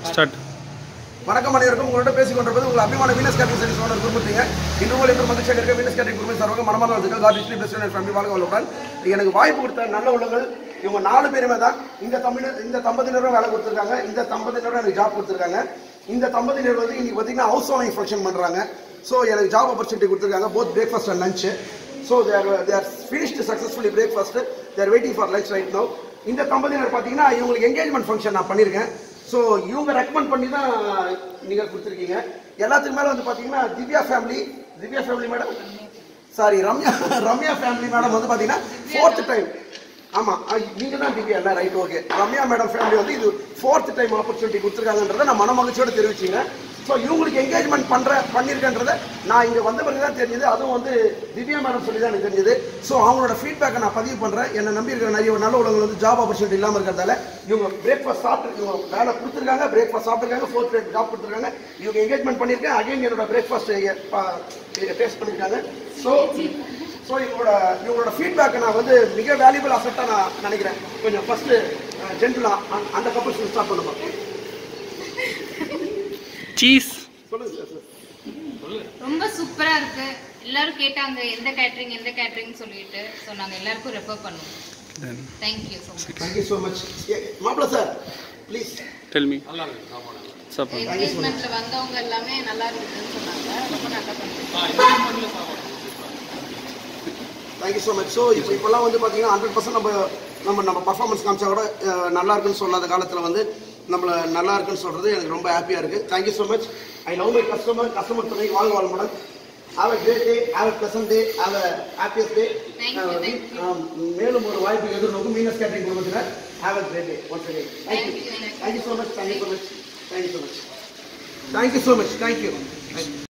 Start வணக்கம் அனைவருக்கும் உங்களோட பேசிக் கொண்டிருப்பது உங்கள் அபிமான வீனஸ் கேட்டரிங் சர்வீஸ் ஓனர் குடும்பத்தீங்க இன்று உங்கள் என்று மகிழ்ச்சியாக இருக்க வீனஸ் கேட்டரிங் குடும்பம் சார்பாக மனமான வாழ்த்துக்கள் காட் இஸ்லி பெஸ்ட் ஃபேமிலி வாழ்க்கை வளமுடன் எனக்கு வாய்ப்பு கொடுத்த நல்ல உள்ளங்கள் இவங்க நாலு பேருமே தான் இந்த தமிழ் இந்த தம்பதியினரும் வேலை கொடுத்துருக்காங்க இந்த தம்பதியினரும் எனக்கு ஜாப் கொடுத்துருக்காங்க இந்த தம்பதியினர் வந்து இன்னைக்கு பார்த்தீங்கன்னா ஹவுஸ் வார்மிங் ஃபங்க்ஷன் பண்ணுறாங்க ஸோ எனக்கு ஜாப் ஆப்பர்ச்சுனிட்டி கொடுத்துருக்காங்க both breakfast and lunch so they're they're finished successfully breakfast they're waiting for lunch right no இந்த தம்பதியினர் பார்த்தீங்கன்னா இவங்களுக்கு என்கேஜ்மெண்ட் ஃபங்க்ஷன் நான் பண்ணியிருக்கேன் ஸோ இவங்க ரெக்கமெண்ட் பண்ணி தான் நீங்கள் கொடுத்துருக்கீங்க எல்லாத்துக்கு மேலே வந்து பார்த்தீங்கன்னா Divya family Divya family madam sorry Ramya Ramya family madam வந்து பார்த்தீங்கன்னா ஃபோர்த் டைம் ஆமாம் நீங்கள் தான் திவ்யா இல்லை right okay Ramya madam family வந்து இது ஃபோர்த் டைம் ஆப்பர்ச்சுனிட்டி கொடுத்துருக்காங்கன்றதை நான் மனமகிழ்ச்சியோடு தெரிவிச்சிங்க ஸோ இவங்களுக்கு என்கேஜ்மெண்ட் பண்ணுற பண்ணியிருக்கேன்றதை நான் இங்கே வந்த பிறகு தான் தெரிஞ்சது அதுவும் வந்து திவ்யா மேடம் சொல்லி தான் எனக்கு தெரிஞ்சது ஸோ அவங்களோட ஃபீட்பேக்கை நான் பதிவு பண்ணுறேன் என்னை நம்பி இருக்கிற நிறைய நல்ல உள்ளவங்க வந்து ஜாப் ஆப்பர்ச்சுனிட்டி இல்லாமல் இருக்கிறதால இவங்க பிரேக்ஃபாஸ்ட் சாப்பிட்டு இவங்க வேலை கொடுத்துருக்காங்க பிரேக்ஃபாஸ்ட் சாப்பிட்டுருக்காங்க ஃபோர்த் டேட் ஜாப் கொடுத்துருக்காங்க இவங்க என்கேஜ்மெண்ட் பண்ணியிருக்கேன் அகைன் என்னோட பிரேக்ஃபாஸ்ட் டேஸ்ட் பண்ணியிருக்காங்க ஸோ ஸோ இவங்களோட இவங்களோட ஃபீட்பேக்கை நான் வந்து மிக வேல்யூபிள் அசெப்டாக நான் நினைக்கிறேன் கொஞ்சம் ஃபஸ்ட்டு ஜென்டலாக அந்த கப்பல்ஸ் ஸ்டார்ட் பண்ணுமா சீஸ் சொல்லுங்க சார் ரொம்ப சூப்பரா இருக்கு எல்லாரும் கேட்டாங்க எந்த கேட்டரிங் எந்த கேட்டரிங் சொல்லிட்டு ஸோ நாங்க எல்லாருக்கும் ரெஃபர் பண்ணுவோம் then thank you so much thank you so much மாப்பிள்ள சார் ப்ளீஸ் டெல் மீ சாப்பாடு என்கேஜ்மெண்ட்ல வந்தவங்க எல்லாமே நல்லா இருக்குதுன்னு சொன்னாங்க ரொம்ப நல்லா பண்ணுங்க தேங்க்யூ ஸோ மச் ஸோ இப்போ இப்போல்லாம் வந்து பார்த்தீங்கன்னா ஹண்ட்ரட் பர்சன்ட் நம்ம நம்ம நம்ம பர்ஃபார்மன்ஸ் காமிச்சா கூட அஹ், நல்லா இருக்குன்னு சொல்லாத காலத்தில் வந்து நம்மள நல்லா இருக்குன்னு சொல்கிறது எனக்கு ரொம்ப ஹாப்பியாக இருக்குது thank you so much I love my customer customer துணை வாழ்க வாழ்முடன் have a great day have a pleasant day have a happiest day Thank you, thank மேலும் ஒரு வாய்ப்பு எதிர்நோக்கும் மீனஸ் கேட்டரிங் குடும்பத்தினர் have a great day once again thank you Thank you, thank you. Thank you so much thank you so much thank you so much thank you so much thank you